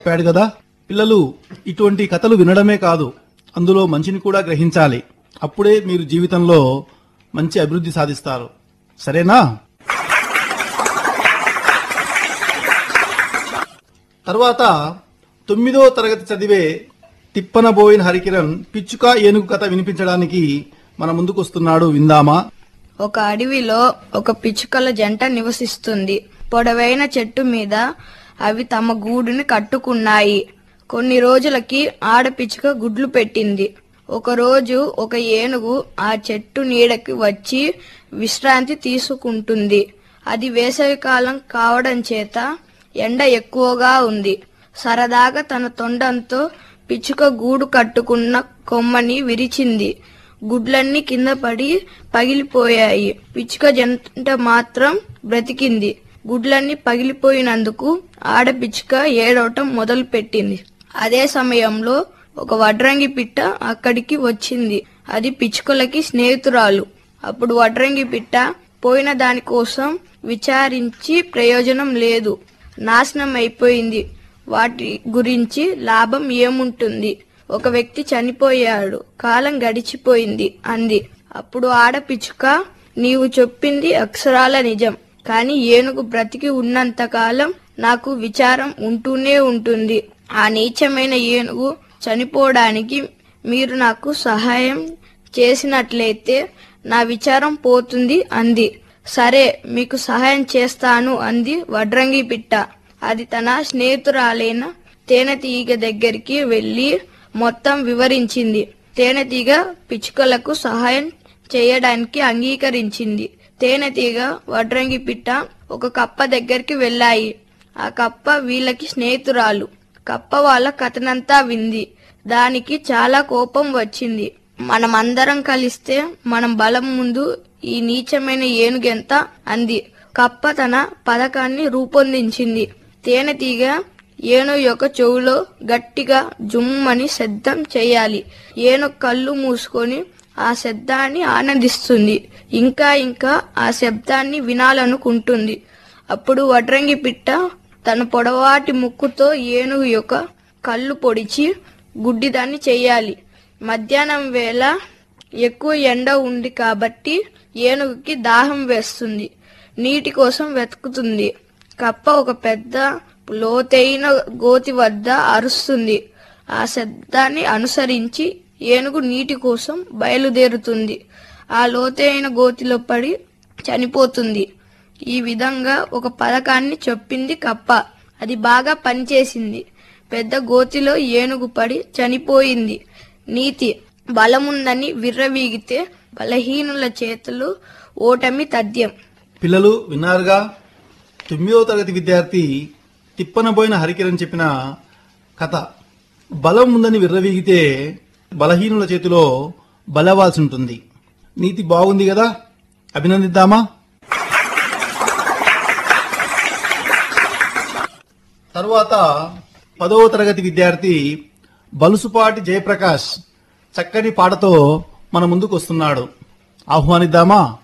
చెప్పాడు కదా పిల్లలు ఇటువంటి కథలు వినడమే కాదు అందులో మంచిని కూడా గ్రహించాలి అప్పుడే మీరు జీవితంలో మంచి అభివృద్ధి సాధిస్తారు సరేనా తర్వాత తొమ్మిదో తరగతి చదివే తిప్పనబోయిన హరికిరణ్ పిచ్చుక ఏనుగు కథ వినిపించడానికి మన ముందుకొస్తున్నాడు విందామా ఒక అడవిలో ఒక పిచ్చుకల జంట నివసిస్తుంది పొడవైన చెట్టు మీద అవి తమ గూడుని కట్టుకున్నాయి కొన్ని రోజులకి ఆడ పిచ్చుక గుడ్లు పెట్టింది ఒకరోజు ఒక ఏనుగు ఆ చెట్టు నీడకి వచ్చి విశ్రాంతి తీసుకుంటుంది అది వేసవికాలం కావడం చేత ఎండ ఎక్కువగా ఉంది సరదాగా తన తొండంతో పిచ్చుక గూడు కట్టుకున్న కొమ్మని విరిచింది గుడ్లన్నీ కింద పడి పగిలిపోయాయి పిచ్చుక జంట మాత్రం బ్రతికింది గుడ్లన్నీ పగిలిపోయినందుకు ఆడ పిచ్చుక ఏడవటం మొదలు పెట్టింది అదే సమయంలో ఒక వడ్రంగి పిట్ట అక్కడికి వచ్చింది అది పిచ్చుకలకి స్నేహితురాలు అప్పుడు వడ్రంగి పిట్ట పోయిన దానికోసం విచారించి ప్రయోజనం లేదు నాశనం అయిపోయింది వాటి గురించి లాభం ఏముంటుంది ఒక వ్యక్తి చనిపోయాడు కాలం గడిచిపోయింది అంది అప్పుడు ఆడ పిచ్చుక నీవు చెప్పింది అక్షరాల నిజం కాని ఏనుగు బ్రతికి ఉన్నంత కాలం నాకు విచారం ఉంటూనే ఉంటుంది ఆ నీచమైన ఏనుగు చనిపోవడానికి మీరు నాకు సహాయం చేసినట్లయితే నా విచారం పోతుంది అంది సరే మీకు సహాయం చేస్తాను అంది వడ్రంగి పిట్ట అది తన స్నేహితురాలైన తేనెతీగ దగ్గరికి వెళ్లి మొత్తం వివరించింది తేనెతీగ పిచ్చుకలకు సహాయం చేయడానికి అంగీకరించింది తేనెతీగ వడ్రంగి పిట్ట ఒక కప్ప దగ్గరికి వెళ్ళాయి ఆ కప్ప వీళ్ళకి స్నేహితురాలు కప్ప వాళ్ళ కథనంతా వింది దానికి చాలా కోపం వచ్చింది మనమందరం కలిస్తే మనం బలం ముందు ఈ నీచమైన ఏనుగెంత అంది కప్ప తన పథకాన్ని రూపొందించింది తేనెతీగ ఏను యొక్క చెవులో గట్టిగా జుమ్మని శబ్దం చేయాలి ఏను కళ్ళు మూసుకొని ఆ శబ్దాన్ని ఆనందిస్తుంది ఇంకా ఇంకా ఆ శబ్దాన్ని వినాలనుకుంటుంది అప్పుడు వడ్రంగి పిట్ట తన పొడవాటి ముక్కుతో ఏనుగు యొక్క కళ్ళు పొడిచి గుడ్డిదాన్ని చెయ్యాలి మధ్యాహ్నం వేళ ఎక్కువ ఎండ ఉంది కాబట్టి ఏనుగుకి దాహం వేస్తుంది నీటి కోసం వెతుకుతుంది కప్ప ఒక పెద్ద లోతైన గోతి వద్ద అరుస్తుంది ఆ శబ్దాన్ని అనుసరించి ఏనుగు నీటి కోసం బయలుదేరుతుంది ఆ లోతైన గోతిలో పడి చనిపోతుంది ఈ విధంగా ఒక పథకాన్ని చెప్పింది కప్ప అది బాగా పనిచేసింది పెద్ద గోతిలో ఏనుగు పడి చనిపోయింది నీతి బలముందని విర్రవీగితే బలహీనుల చేతులు ఓటమి తథ్యం పిల్లలు విన్నారుగా తొమ్మిదవ తరగతి విద్యార్థి తిప్పనబోయిన హరికిరణ్ చెప్పిన కథ బలం ఉందని విర్రవీగితే బలహీనుల చేతిలో బలవాల్సి ఉంటుంది నీతి బాగుంది కదా అభినందిద్దామా తరువాత పదవ తరగతి విద్యార్థి బలుసుపాటి జయప్రకాష్ చక్కని పాటతో మన ముందుకు వస్తున్నాడు ఆహ్వానిద్దామా